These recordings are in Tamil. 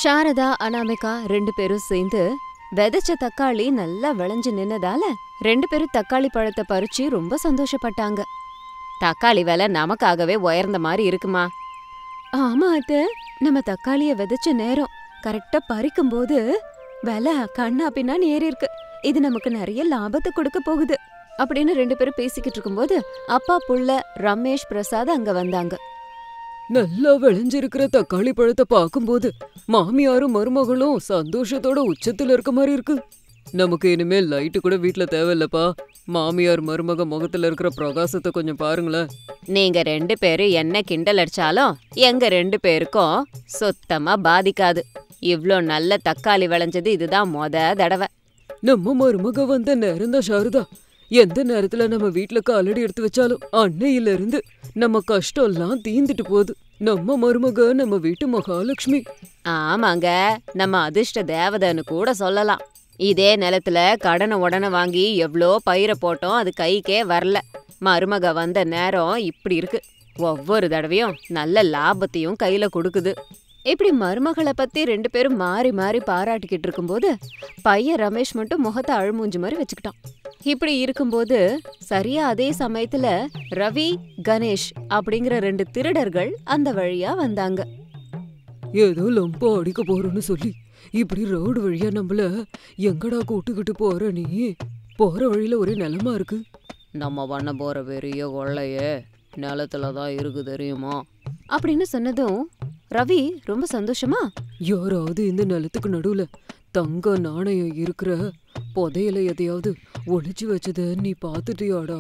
சாரதா அனாமிகா ரெண்டு பேரும் சேர்ந்து விதைச்ச தக்காளி நல்லா விளைஞ்சு நின்னதால ரெண்டு பேரும் தக்காளி பழத்தை பறிச்சு ரொம்ப சந்தோஷப்பட்டாங்க தக்காளி விலை நமக்காகவே உயர்ந்த மாதிரி இருக்குமா ஆமா அத்த நம்ம தக்காளிய விதைச்ச நேரம் கரெக்டா பறிக்கும் போது விலை கண்ணா பின்னான்னு ஏறி இருக்கு இது நமக்கு நிறைய லாபத்தை கொடுக்க போகுது அப்படின்னு ரெண்டு பேரும் பேசிக்கிட்டு இருக்கும்போது அப்பா புள்ள ரமேஷ் பிரசாத் அங்க வந்தாங்க நல்லா விளைஞ்சிருக்கிற தக்காளி பழத்தை பார்க்கும்போது மாமியாரும் மருமகளும் சந்தோஷத்தோட உச்சத்துல இருக்க மாதிரி இருக்கு நமக்கு இனிமேல் லைட்டு கூட வீட்ல தேவையில்லப்பா மாமியார் மருமக முகத்துல இருக்கிற பிரகாசத்தை கொஞ்சம் பாருங்களேன் நீங்க ரெண்டு பேரும் என்ன கிண்டல் அடிச்சாலும் எங்க ரெண்டு பேருக்கும் சுத்தமா பாதிக்காது இவ்ளோ நல்ல தக்காளி விளைஞ்சது இதுதான் மொத தடவை நம்ம மருமக வந்த நேரம் தான் சாரதா எந்த நேரத்துல நம்ம வீட்ல காலடி எடுத்து வச்சாலும் அன்னையில இருந்து நம்ம கஷ்டம்லாம் தீந்துட்டு போகுது நம்ம மருமக நம்ம வீட்டு மகாலட்சுமி ஆமாங்க நம்ம அதிர்ஷ்ட தேவதைன்னு கூட சொல்லலாம் இதே நிலத்துல கடனை உடனே வாங்கி எவ்வளோ பயிரை போட்டோம் அது கைக்கே வரல மருமக வந்த நேரம் இப்படி இருக்கு ஒவ்வொரு தடவையும் நல்ல லாபத்தையும் கையில கொடுக்குது இப்படி மருமகளை பத்தி ரெண்டு பேரும் மாறி மாறி பாராட்டிக்கிட்டு இருக்கும்போது பையன் ரமேஷ் மட்டும் முகத்தை அழுமூஞ்சி மாதிரி வச்சுக்கிட்டான் இப்படி இருக்கும்போது சரியா அதே சமயத்துல ரவி கணேஷ் அப்படிங்கிற ரெண்டு திருடர்கள் அந்த வழியா வந்தாங்க ஏதோ லம்பா அடிக்க போறோன்னு சொல்லி இப்படி ரோடு வழியா நம்மள எங்கடா கூட்டுக்கிட்டு போற நீ போற வழியில ஒரே நிலமா இருக்கு நம்ம பண்ண போற பெரிய கொள்ளையே நிலத்துல தான் இருக்கு தெரியுமா அப்படின்னு சொன்னதும் ரவி ரொம்ப சந்தோஷமா யாராவது இந்த நிலத்துக்கு நடுவுல தங்க நாணயம் இருக்கிற புதையல எதையாவது ஒளிச்சு வச்சத நீ பாத்துட்டியாடா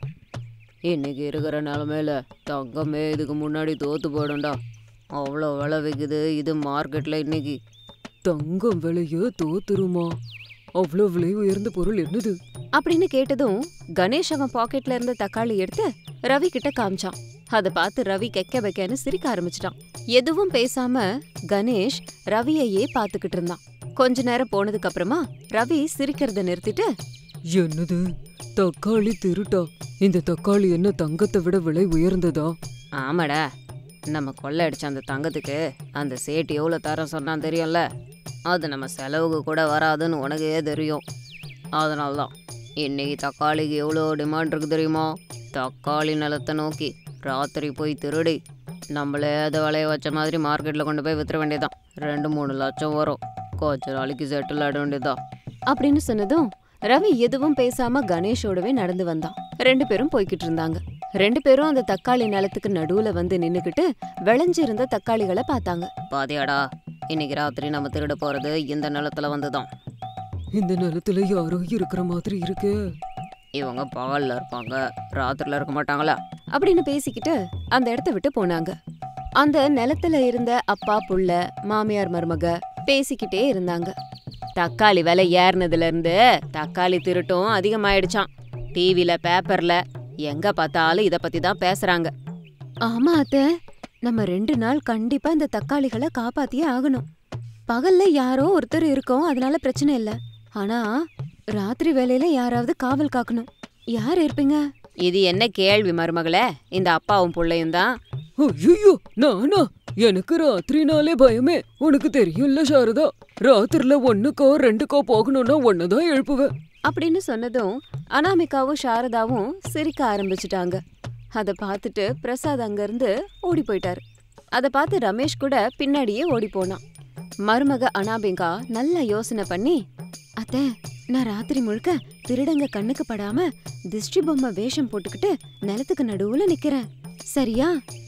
இன்னைக்கு இருக்கிற நிலமையில தங்கமே இதுக்கு முன்னாடி தோத்து போயிடும்டா அவ்வளோ விலை விற்குது இது மார்க்கெட்ல இன்னைக்கு தங்கம் விலைய தோத்துருமா அவ்வளோ விலை உயர்ந்த பொருள் என்னது அப்படின்னு கேட்டதும் கணேஷ் அவன் பாக்கெட்ல இருந்த தக்காளி எடுத்து ரவி கிட்ட காமிச்சான் அதை பார்த்து ரவி கெக்க பெக்கன்னு சிரிக்க ஆரம்பிச்சிட்டான் எதுவும் பேசாம கணேஷ் ரவியையே பார்த்துக்கிட்டு இருந்தான் கொஞ்ச நேரம் போனதுக்கு அப்புறமா ரவி சிரிக்கிறத நிறுத்திட்டு என்னது தக்காளி திருட்டா இந்த தக்காளி என்ன தங்கத்தை விட விலை உயர்ந்ததா ஆமாடா நம்ம கொள்ளை அடிச்ச அந்த தங்கத்துக்கு அந்த சேட்டு எவ்வளோ தரம் சொன்னான் தெரியும்ல அது நம்ம செலவுக்கு கூட வராதுன்னு உனக்கே தெரியும் அதனால தான் இன்னைக்கு தக்காளிக்கு எவ்வளோ டிமாண்ட் இருக்கு தெரியுமா தக்காளி நிலத்தை நோக்கி ராத்திரி போய் திருடி நம்மளே அதை விளைய வச்ச மாதிரி மார்க்கெட்டில் கொண்டு போய் வித்துற வேண்டியதான் ரெண்டு மூணு லட்சம் வரும் கொஞ்ச நாளைக்கு செட்டில் ஆட வேண்டியதான் அப்படின்னு சொன்னதும் ரவி எதுவும் பேசாம கணேஷோடவே நடந்து வந்தான் ரெண்டு பேரும் போய்கிட்டு இருந்தாங்க ரெண்டு பேரும் அந்த தக்காளி நிலத்துக்கு நடுவுல வந்து நின்னுக்கிட்டு விளைஞ்சிருந்த தக்காளிகளை பார்த்தாங்க பாதியாடா இன்னைக்கு ராத்திரி நம்ம திருட போறது இந்த நிலத்துல வந்துதான் இந்த நிலத்துல யாரோ இருக்கிற மாதிரி இருக்கு இவங்க பகல்ல இருப்பாங்க ராத்திரில இருக்க மாட்டாங்களா அப்படின்னு பேசிக்கிட்டு அந்த இடத்த விட்டு போனாங்க அந்த நிலத்துல இருந்த அப்பா புள்ள மாமியார் மருமக பேசிக்கிட்டே இருந்தாங்க தக்காளி விலை ஏறினதுல இருந்து தக்காளி திருட்டும் அதிகமாயிடுச்சான் டிவில பேப்பர்ல எங்க பார்த்தாலும் இத பத்தி தான் பேசுறாங்க ஆமா அத்த நம்ம ரெண்டு நாள் கண்டிப்பா இந்த தக்காளிகளை காப்பாத்தியே ஆகணும் பகல்ல யாரோ ஒருத்தர் இருக்கோம் அதனால பிரச்சனை இல்ல ஆனா ராத்திரி வேலையில யாராவது காவல் காக்கணும் யார் இருப்பீங்க இது என்ன கேள்வி மருமகளே இந்த அப்பாவும் புள்ளையும் தான் ஐயோ நானா எனக்கு ராத்திரினாலே பயமே உனக்கு தெரியும்ல சாரதா ராத்திரில ஒண்ணுக்கோ ரெண்டுக்கோ போகணும்னா ஒன்னதான் எழுப்புவேன் அப்படின்னு சொன்னதும் அனாமிகாவும் சாரதாவும் சிரிக்க ஆரம்பிச்சிட்டாங்க அதை பார்த்துட்டு பிரசாத் அங்கிருந்து ஓடி போயிட்டாரு அதை பார்த்து ரமேஷ் கூட பின்னாடியே ஓடி போனான் மருமக அனாமிகா நல்லா யோசனை பண்ணி அத்தை நான் ராத்திரி முழுக்க திருடங்க கண்ணுக்கு படாம திஷ்டி பொம்மை வேஷம் போட்டுக்கிட்டு நிலத்துக்கு நடுவுல நிக்கிறேன் சரியா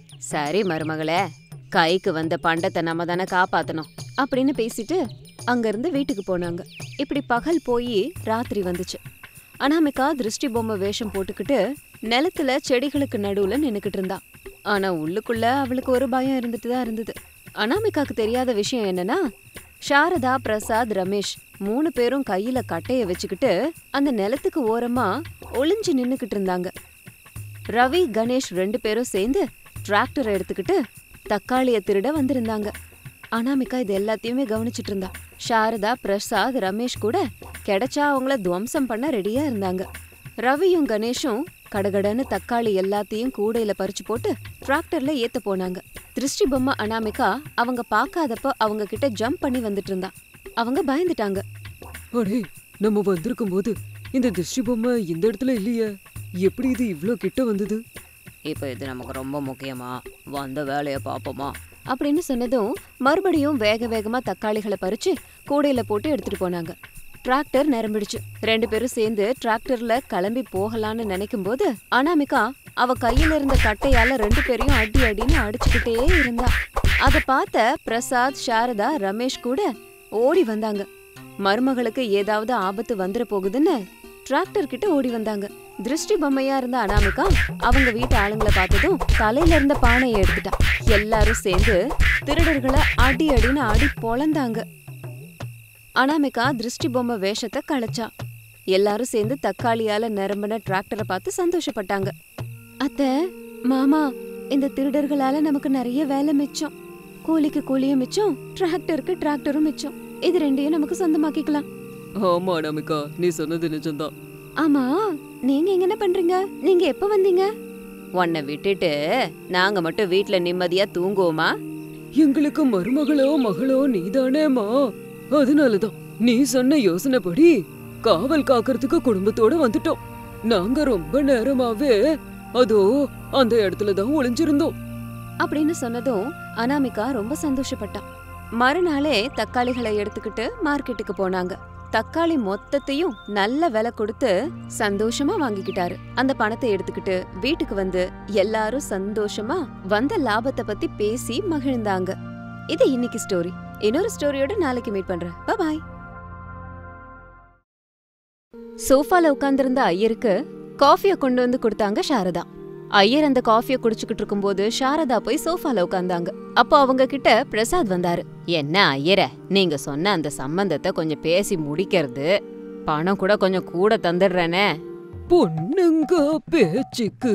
சரி மருமகளே கைக்கு வந்த பண்டத்தை நம்ம தானே காப்பாத்தணும் அப்படின்னு பேசிட்டு அங்கிருந்து வீட்டுக்கு போனாங்க இப்படி பகல் போய் ராத்திரி வந்துச்சு அனாமிகா திருஷ்டி பொம்மை வேஷம் போட்டுக்கிட்டு நிலத்துல செடிகளுக்கு நடுவுல நின்னுக்கிட்டு இருந்தா ஆனா உள்ளுக்குள்ள அவளுக்கு ஒரு பயம் இருந்துட்டு தான் இருந்தது அனாமிகாக்கு தெரியாத விஷயம் என்னன்னா சாரதா பிரசாத் ரமேஷ் மூணு பேரும் கையில கட்டைய வச்சுக்கிட்டு அந்த நிலத்துக்கு ஓரமா ஒளிஞ்சு நின்னுக்கிட்டு இருந்தாங்க ரவி கணேஷ் ரெண்டு பேரும் சேர்ந்து டிராக்டரை எடுத்துக்கிட்டு தக்காளிய திருட வந்திருந்தாங்க அனாமிகா இது எல்லாத்தையுமே கவனிச்சிட்டு இருந்தா சாரதா பிரசாத் ரமேஷ் கூட கிடைச்சா அவங்கள துவம்சம் பண்ண ரெடியா இருந்தாங்க ரவியும் கணேஷும் கடகடன்னு தக்காளி எல்லாத்தையும் கூடையில பறிச்சு போட்டு டிராக்டர்ல ஏத்த போனாங்க திருஷ்டி பொம்மை அனாமிகா அவங்க பார்க்காதப்ப அவங்க கிட்ட ஜம்ப் பண்ணி வந்துட்டு இருந்தா அவங்க பயந்துட்டாங்க அடே நம்ம வந்திருக்கும் போது இந்த திருஷ்டி பொம்மை இந்த இடத்துல இல்லையே எப்படி இது இவ்ளோ கிட்ட வந்தது இப்போ இது நமக்கு ரொம்ப முக்கியமா வந்த வேலையை பார்ப்போமா அப்படின்னு சொன்னதும் மறுபடியும் வேக வேகமா தக்காளிகளை பறிச்சு கூடையில போட்டு எடுத்துட்டு போனாங்க டிராக்டர் நிரம்பிடுச்சு ரெண்டு பேரும் சேர்ந்து டிராக்டர்ல கிளம்பி போகலான்னு நினைக்கும் போது அனாமிகா அவ கையில இருந்த கட்டையால ரெண்டு பேரையும் அடி அடின்னு அடிச்சுக்கிட்டே இருந்தா அத பார்த்த பிரசாத் சாரதா ரமேஷ் கூட ஓடி வந்தாங்க மருமகளுக்கு ஏதாவது ஆபத்து வந்துட போகுதுன்னு டிராக்டர் கிட்ட ஓடி வந்தாங்க திருஷ்டி பொம்மையா இருந்த அனாமிகா அவங்க வீட்டு ஆளுங்களை பார்த்ததும் தலையில இருந்த பானையை எடுத்துட்டா எல்லாரும் சேர்ந்து திருடர்களை அடி அடின்னு அடி பொளந்தாங்க அனாமிகா திருஷ்டி பொம்மை வேஷத்தை களைச்சா எல்லாரும் சேர்ந்து தக்காளியால நிரம்பின டிராக்டரை பார்த்து சந்தோஷப்பட்டாங்க அத்தை மாமா இந்த திருடர்களால நமக்கு நிறைய வேலை மிச்சம் கூலிக்கு கூலியும் மிச்சம் டிராக்டருக்கு டிராக்டரும் மிச்சம் இது ரெண்டையும் நமக்கு சொந்தமாக்கிக்கலாம் ஆமா அனாமிகா நீ சொன்னது நிஜம்தான் ஆமா நீங்க இங்க என்ன பண்றீங்க நீங்க எப்ப வந்தீங்க உன்னை விட்டுட்டு நாங்க மட்டும் வீட்ல நிம்மதியா தூங்குவோமா எங்களுக்கு மருமகளோ மகளோ நீதானேமா அதனாலதான் நீ சொன்ன யோசனைப்படி காவல் காக்கறதுக்கு குடும்பத்தோட வந்துட்டோம் நாங்க ரொம்ப நேரமாவே அதோ அந்த இடத்துல தான் ஒளிஞ்சிருந்தோம் அப்படின்னு சொன்னதும் அனாமிகா ரொம்ப சந்தோஷப்பட்டான் மறுநாளே தக்காளிகளை எடுத்துக்கிட்டு மார்க்கெட்டுக்கு போனாங்க தக்காளி மொத்தத்தையும் நல்ல விலை கொடுத்து சந்தோஷமா வாங்கிக்கிட்டாரு அந்த பணத்தை எடுத்துக்கிட்டு வீட்டுக்கு வந்து எல்லாரும் சந்தோஷமா வந்த லாபத்தை பத்தி பேசி மகிழ்ந்தாங்க இது இன்னைக்கு ஸ்டோரி இன்னொரு ஸ்டோரியோட நாளைக்கு மீட் பண்றேன் பாய் சோஃபால உட்கார்ந்திருந்த ஐயருக்கு காஃபிய கொண்டு வந்து கொடுத்தாங்க சாரதா ஐயர் அந்த காஃபிய குடிச்சுக்கிட்டு இருக்கும்போது சாரதா போய் சோஃபால உட்கார்ந்தாங்க அப்போ அவங்க கிட்ட பிரசாத் வந்தாரு என்ன ஐயர நீங்க சொன்ன அந்த சம்பந்தத்தை கொஞ்சம் பேசி முடிக்கிறது பணம் கூட கொஞ்சம் கூட தந்துடுறேனே பொண்ணுங்க பேச்சுக்கு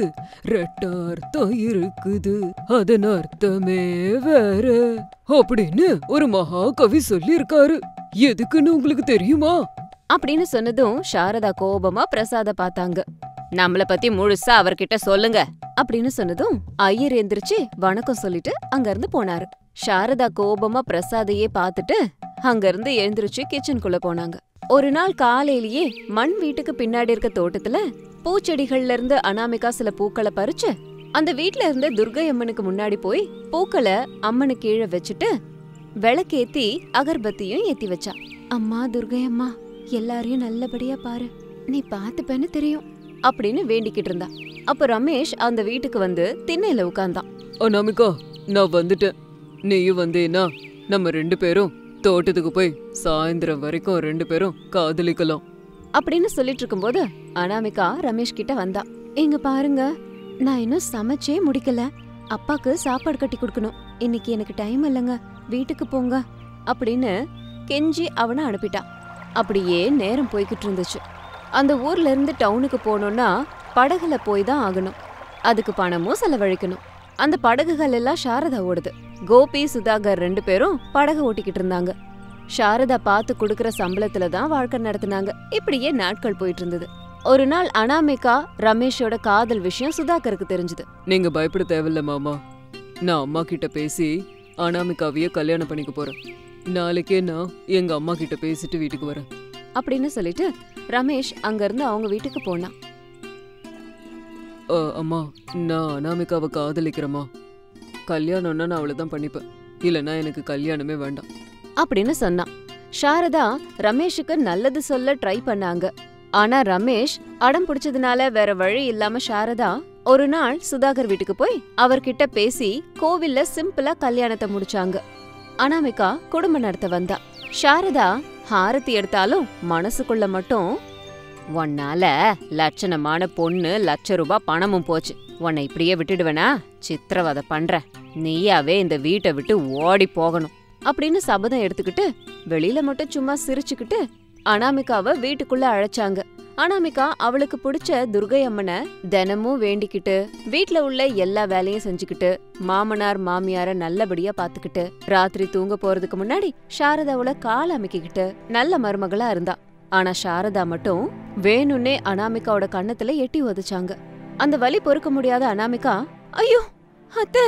ரெட்டார்த்தம் இருக்குது அதன் அர்த்தமே வேற அப்படின்னு ஒரு மகாகவி சொல்லியிருக்காரு எதுக்குன்னு உங்களுக்கு தெரியுமா அப்படின்னு சொன்னதும் சாரதா கோபமா பிரசாத பார்த்தாங்க நம்மள பத்தி முழுசா அவர்கிட்ட சொல்லுங்க அப்படின்னு சொன்னதும் ஐயர் எந்திரிச்சு வணக்கம் சொல்லிட்டு அங்க இருந்து போனாரு சாரதா கோபமா பிரசாதையே பார்த்துட்டு அங்க இருந்து எழுந்திருச்சு கிச்சனுக்குள்ள போனாங்க ஒரு நாள் காலையிலேயே மண் வீட்டுக்கு பின்னாடி இருக்க தோட்டத்துல பூச்செடிகள்ல இருந்து அனாமிகா சில பூக்களை பறிச்சு அந்த வீட்ல இருந்த துர்கை அம்மனுக்கு முன்னாடி போய் பூக்களை அம்மனு கீழே வச்சுட்டு விளக்கேத்தி அகர்பத்தியும் ஏத்தி வச்சா அம்மா துர்கை அம்மா எல்லாரையும் நல்லபடியா பாரு நீ பாத்துப்பேன்னு தெரியும் அப்படின்னு வேண்டிக்கிட்டு இருந்தா அப்ப ரமேஷ் அந்த வீட்டுக்கு வந்து திண்ணையில உட்கார்ந்தான் அனாமிகா நான் வந்துட்டேன் நீயும் வந்தேனா நம்ம ரெண்டு பேரும் தோட்டத்துக்கு போய் சாயந்தரம் வரைக்கும் ரெண்டு பேரும் காதலிக்கலாம் அப்படின்னு சொல்லிட்டு இருக்கும்போது அனாமிகா ரமேஷ் கிட்ட வந்தா இங்க பாருங்க நான் இன்னும் சமைச்சே முடிக்கல அப்பாக்கு சாப்பாடு கட்டி கொடுக்கணும் இன்னைக்கு எனக்கு டைம் இல்லைங்க வீட்டுக்கு போங்க அப்படின்னு கெஞ்சி அவனை அனுப்பிட்டா அப்படியே நேரம் போய்கிட்டு இருந்துச்சு அந்த ஊர்ல இருந்து டவுனுக்கு போகணும்னா படகுல போய் தான் ஆகணும் அதுக்கு பணமும் செலவழிக்கணும் அந்த படகுகள் எல்லாம் சாரதா ஓடுது கோபி சுதாகர் ரெண்டு பேரும் படகு ஓட்டிக்கிட்டு இருந்தாங்க சாரதா பார்த்து கொடுக்கற சம்பளத்துல தான் வாழ்க்கை நடத்துனாங்க இப்படியே நாட்கள் போயிட்டு இருந்தது ஒரு நாள் அனாமிகா ரமேஷோட காதல் விஷயம் சுதாகருக்கு தெரிஞ்சது நீங்க பயப்பட தேவையில்ல மாமா நான் அம்மா கிட்ட பேசி அனாமிகாவையே கல்யாணம் பண்ணிக்க போறேன் நாளைக்கே நான் எங்க அம்மா கிட்ட பேசிட்டு வீட்டுக்கு வரேன் அப்படின்னு சொல்லிட்டு ரமேஷ் அங்கிருந்து அவங்க வீட்டுக்கு போனான் அ, அம்மா நான் அனாமிகாவை காதலிக்கிறேம்மா கல்யாணம்னா நான் அவளை தான் பண்ணிப்பேன் இல்லைன்னா எனக்கு கல்யாணமே வேண்டாம் அப்படின்னு சொன்னான் சாரதா ரமேஷுக்கு நல்லது சொல்ல ட்ரை பண்ணாங்க ஆனா ரமேஷ் அடம் பிடிச்சதுனால வேற வழி இல்லாம சாரதா ஒரு நாள் சுதாகர் வீட்டுக்கு போய் அவர்கிட்ட பேசி கோவில்ல சிம்பிளா கல்யாணத்தை முடிச்சாங்க அனாமிகா குடும்பம் நடத்த வந்தா சாரதா ஹாரதி எடுத்தாலும் மனசுக்குள்ள மட்டும் உன்னால லட்சணமான பொண்ணு லட்ச ரூபாய் பணமும் போச்சு உன்னை இப்படியே விட்டுடுவேனா சித்திரவதை பண்ற நீயாவே இந்த வீட்டை விட்டு ஓடி போகணும் அப்படின்னு சபதம் எடுத்துக்கிட்டு வெளியில மட்டும் சும்மா சிரிச்சுக்கிட்டு அனாமிகாவை வீட்டுக்குள்ள அழைச்சாங்க அனாமிகா அவளுக்கு பிடிச்ச துர்கை அம்மனை தினமும் வேண்டிக்கிட்டு வீட்ல உள்ள எல்லா வேலையும் செஞ்சுக்கிட்டு மாமனார் மாமியார நல்லபடியா பாத்துக்கிட்டு ராத்திரி தூங்க போறதுக்கு முன்னாடி சாரதாவோட கால் அமைக்கிக்கிட்டு நல்ல மருமகளா இருந்தா ஆனா சாரதா மட்டும் வேணும்னே அனாமிகாவோட கண்ணத்துல எட்டி உதைச்சாங்க அந்த வலி பொறுக்க முடியாத அனாமிகா ஐயோ அத்தை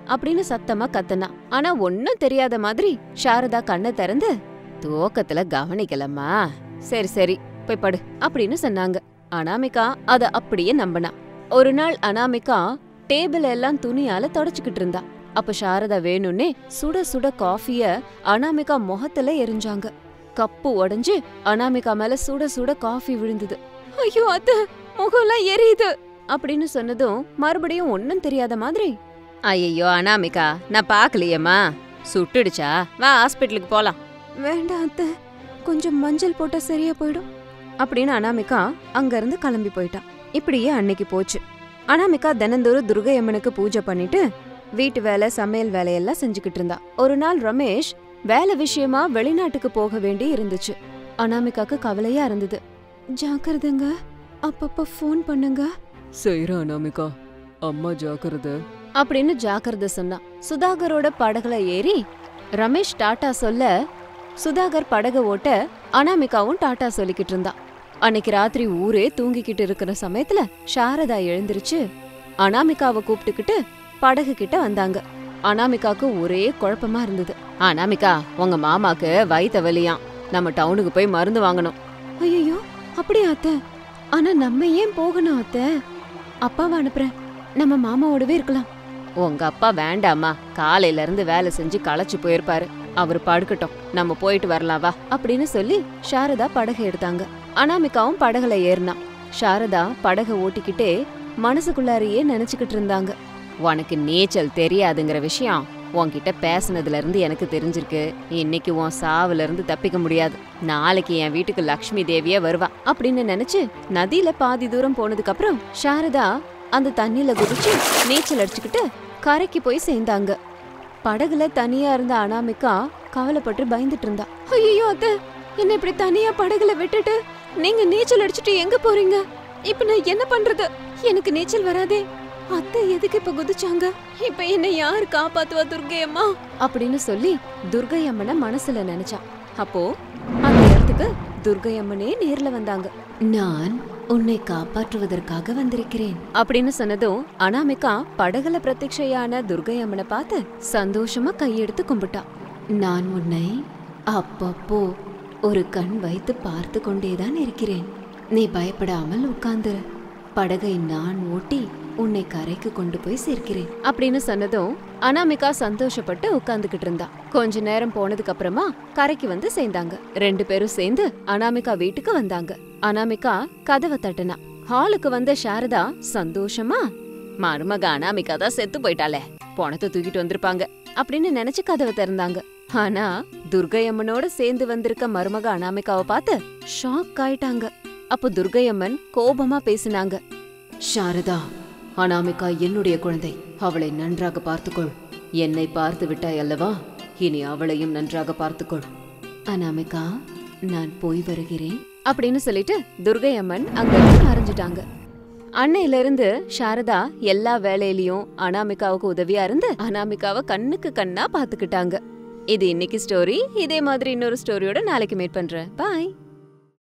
அப்படின்னு சத்தமா கத்துனா ஆனா ஒன்னும் தெரியாத மாதிரி சாரதா கண்ணை திறந்து தூக்கத்துல கவனிக்கலம்மா சரி சரி போய் படு அப்படின்னு சொன்னாங்க அனாமிகா அத அப்படியே நம்பினா ஒரு நாள் அனாமிகா டேபிள் எல்லாம் துணியால தொடச்சுக்கிட்டு இருந்தா அப்ப சாரதா வேணும்னே சுட சுட காஃபிய அனாமிகா முகத்துல எரிஞ்சாங்க கப்பு உடைஞ்சு அனாமிகா மேல சுட சுட காஃபி விழுந்தது ஐயோ அத்த முகம்லாம் எரியுது அப்படின்னு சொன்னதும் மறுபடியும் ஒன்னும் தெரியாத மாதிரி ஐயோ அனாமிகா நான் பாக்கலையேம்மா சுட்டுடுச்சா வா ஹாஸ்பிட்டலுக்கு போலாம் வேண்டாம் அத்த கொஞ்சம் மஞ்சள் போட்டா சரியா போயிடும் அப்படின்னு அனாமிகா அங்கிருந்து கிளம்பி போயிட்டான் இப்படியே அன்னைக்கு போச்சு அனாமிகா தினந்தோறும் துர்கை அம்மனுக்கு பூஜை பண்ணிட்டு வீட்டு வேலை சமையல் வேலையெல்லாம் செஞ்சுக்கிட்டு இருந்தா ஒரு நாள் ரமேஷ் வேலை விஷயமா வெளிநாட்டுக்கு போக வேண்டி இருந்துச்சு அனாமிகாக்கு கவலையா இருந்தது ஜாக்கிரதைங்க அப்பப்ப ஃபோன் பண்ணுங்க செய்யற அனாமிகா அம்மா ஜாக்கிரதை அப்படின்னு ஜாக்கிரதை சொன்னா சுதாகரோட படகுல ஏறி ரமேஷ் டாட்டா சொல்ல சுதாகர் படக ஓட்ட அனாமிகாவும் டாட்டா சொல்லிக்கிட்டு இருந்தா அன்னைக்கு ராத்திரி ஊரே தூங்கிக்கிட்டு இருக்கிற சமயத்துல சாரதா எழுந்திருச்சு அனாமிகாவை கூப்பிட்டுக்கிட்டு படகு கிட்ட வந்தாங்க அனாமிகாக்கு ஒரே குழப்பமா இருந்தது அனாமிகா உங்க மாமாக்கு வயித்த வலியாம் நம்ம டவுனுக்கு போய் மருந்து வாங்கணும் ஐயோ அப்படியா அத்த ஆனா நம்ம ஏன் போகணும் அத்த அப்பாவை அனுப்புறேன் நம்ம மாமாவோடவே இருக்கலாம் உங்க அப்பா வேண்டாமா காலையில இருந்து வேலை செஞ்சு களைச்சு போயிருப்பாரு அவர் படுக்கட்டும் நம்ம போயிட்டு வரலாம் வா அப்படின்னு சொல்லி சாரதா படகை எடுத்தாங்க அனாமிகாவும் படகுல ஏறினா சாரதா படகை ஓட்டிக்கிட்டே மனசுக்குள்ளாரையே நினைச்சுக்கிட்டு இருந்தாங்க உனக்கு நீச்சல் தெரியாதுங்கிற விஷயம் உன்கிட்ட பேசுனதுல இருந்து எனக்கு தெரிஞ்சிருக்கு இன்னைக்கு உன் சாவுல இருந்து தப்பிக்க முடியாது நாளைக்கு என் வீட்டுக்கு லக்ஷ்மி தேவியே வருவா அப்படின்னு நினைச்சு நதியில பாதி தூரம் போனதுக்கு அப்புறம் சாரதா அந்த தண்ணியில குதிச்சு நீச்சல் அடிச்சுக்கிட்டு கரைக்கு போய் சேர்ந்தாங்க படகுல தனியா இருந்த அனாமிகா கவலைப்பட்டு பயந்துட்டு இருந்தா ஐயோ அத்த என்ன இப்படி தனியா படகுல விட்டுட்டு நீங்க நீச்சல் அடிச்சுட்டு எங்க போறீங்க இப்ப நான் என்ன பண்றது எனக்கு நீச்சல் வராதே அத்தை எதுக்கு இப்ப குதிச்சாங்க இப்ப என்ன யார் காப்பாத்துவா துர்கை அம்மா அப்படின்னு சொல்லி துர்கை அம்மனை மனசுல நினைச்சா அப்போ அந்த இடத்துக்கு துர்கை அம்மனே நேர்ல வந்தாங்க நான் உன்னை காப்பாற்றுவதற்காக வந்திருக்கிறேன் அப்படின்னு சொன்னதும் அனாமிகா படகுல பிரத்யக்ஷையான துர்கை அம்மனை பார்த்து சந்தோஷமா கையெடுத்து கும்பிட்டா நான் உன்னை அப்பப்போ ஒரு கண் வைத்து பார்த்து கொண்டேதான் இருக்கிறேன் நீ பயப்படாமல் உட்கார்ந்துரு படகை நான் ஓட்டி உன்னை கரைக்கு கொண்டு போய் சேர்க்கிறேன் அப்படின்னு சொன்னதும் அனாமிகா சந்தோஷப்பட்டு உட்கார்ந்துகிட்டு இருந்தா கொஞ்ச நேரம் போனதுக்கு அப்புறமா கரைக்கு வந்து சேர்ந்தாங்க ரெண்டு பேரும் சேர்ந்து அனாமிகா வீட்டுக்கு வந்தாங்க அனாமிகா கதவை தட்டுனா ஹாலுக்கு வந்த சாரதா சந்தோஷமா மருமக அனாமிகா தான் செத்து போயிட்டாளே பணத்தை தூக்கிட்டு வந்திருப்பாங்க அப்படின்னு நினைச்சு கதவை திறந்தாங்க ஆனா துர்கை அம்மனோட சேர்ந்து வந்திருக்க மருமக அனாமிகாவை பார்த்து ஷாக் ஆயிட்டாங்க அப்போ துர்கை அம்மன் கோபமா பேசினாங்க சாரதா அனாமிகா என்னுடைய குழந்தை அவளை நன்றாக பார்த்துக்கொள் என்னை பார்த்து விட்டாய் அல்லவா இனி அவளையும் நன்றாக பார்த்துக்கொள் அனாமிகா நான் போய் வருகிறேன் அப்படின்னு சொல்லிட்டு துர்கை அம்மன் அங்கிருந்து மறைஞ்சிட்டாங்க அன்னையில இருந்து சாரதா எல்லா வேலையிலயும் அனாமிகாவுக்கு உதவியா இருந்து அனாமிகாவை கண்ணுக்கு கண்ணா பாத்துக்கிட்டாங்க இது இன்னைக்கு ஸ்டோரி இதே மாதிரி இன்னொரு ஸ்டோரியோட நாளைக்கு மேட் பண்றேன் பாய்